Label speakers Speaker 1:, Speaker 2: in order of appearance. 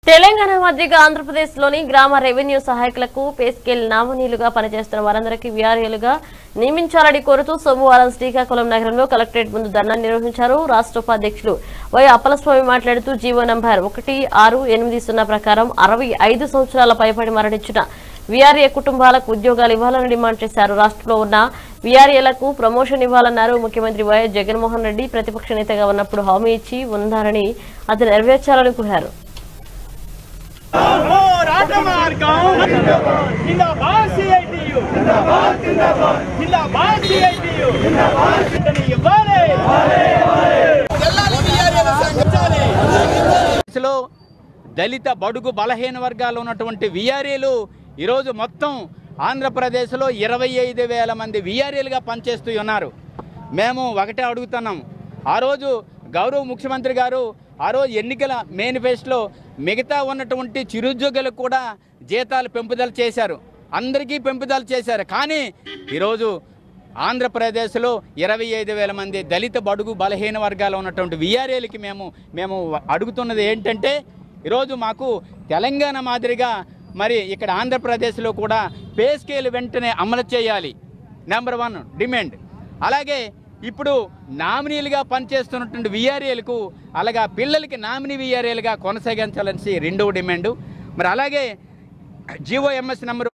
Speaker 1: తెలంగాణ మాదిరిగా ఆంధ్రప్రదేశ్ లోని గ్రామ రెవెన్యూ సహాయకులకు పే స్కేల్ నామినీలుగా పనిచేస్తున్న వారందరికీ వీఆర్ఏలుగా నియమించాలని కోరుతూ సోమవారం శ్రీకాకుళం నగరంలో కలెక్టరేట్ ముందు ధర్నా నిర్వహించారు రాష్ట్ర ఉపాధ్యక్షులు వై అప్పలస్వామి మాట్లాడుతూ జీవో నంబర్ ఒకటి ఆరు ఎనిమిది సున్నా ప్రకారం అరవై ఐదు సంవత్సరాల పైబడి మరణించిన వీఆర్ఏ కుటుంబాలకు ఉద్యోగాలు ఇవ్వాలని డిమాండ్ చేశారు రాష్ట్రంలో ఉన్న వీఆర్ఏలకు ప్రమోషన్ ఇవ్వాలన్నారు ముఖ్యమంత్రి వైఎస్ జగన్మోహన్ రెడ్డి ప్రతిపక్ష నేతగా ఉన్నప్పుడు హామీ ఇచ్చి ఉన్నారని అది నెరవేర్చాలని కోరారు
Speaker 2: పోరాట మార్గం జిందాబాద్ సిఐటియు జిందాబాద్ సిఐటియు ఇవ్వాలి
Speaker 3: లో దళిత బడుగు బలహీన వర్గాలు ఉన్నటువంటి విఆర్ఏలు ఈరోజు మొత్తం ఆంధ్రప్రదేశ్లో ఇరవై ఐదు వేల మంది విఆర్ఏలుగా పనిచేస్తూ ఉన్నారు మేము ఒకటే అడుగుతున్నాం ఆ రోజు గౌరవ ముఖ్యమంత్రి గారు ఆ రోజు ఎన్నికల మేనిఫెస్టోలో మిగతా ఉన్నటువంటి చిరుద్యోగులకు కూడా జీతాలు పెంపుదల చేశారు అందరికీ పెంపుదల చేశారు కానీ ఈరోజు ఆంధ్రప్రదేశ్లో ఇరవై ఐదు వేల మంది దళిత బడుగు బలహీన వర్గాలు ఉన్నటువంటి విఆర్ఏలకి మేము మేము అడుగుతున్నది ఏంటంటే ఈరోజు మాకు తెలంగాణ మాదిరిగా మరి ఇక్కడ ఆంధ్రప్రదేశ్లో కూడా పే స్కేల్ వెంటనే అమలు చేయాలి నెంబర్ వన్ డిమాండ్ అలాగే ఇప్పుడు నామినీలుగా పనిచేస్తున్నటువంటి విఆర్ఏలకు అలాగా పిల్లలకి నామినీ విఆర్ఏలుగా కొనసాగించాలని రెండవ డిమాండు మరి అలాగే జీవోఎంఎస్ నెంబర్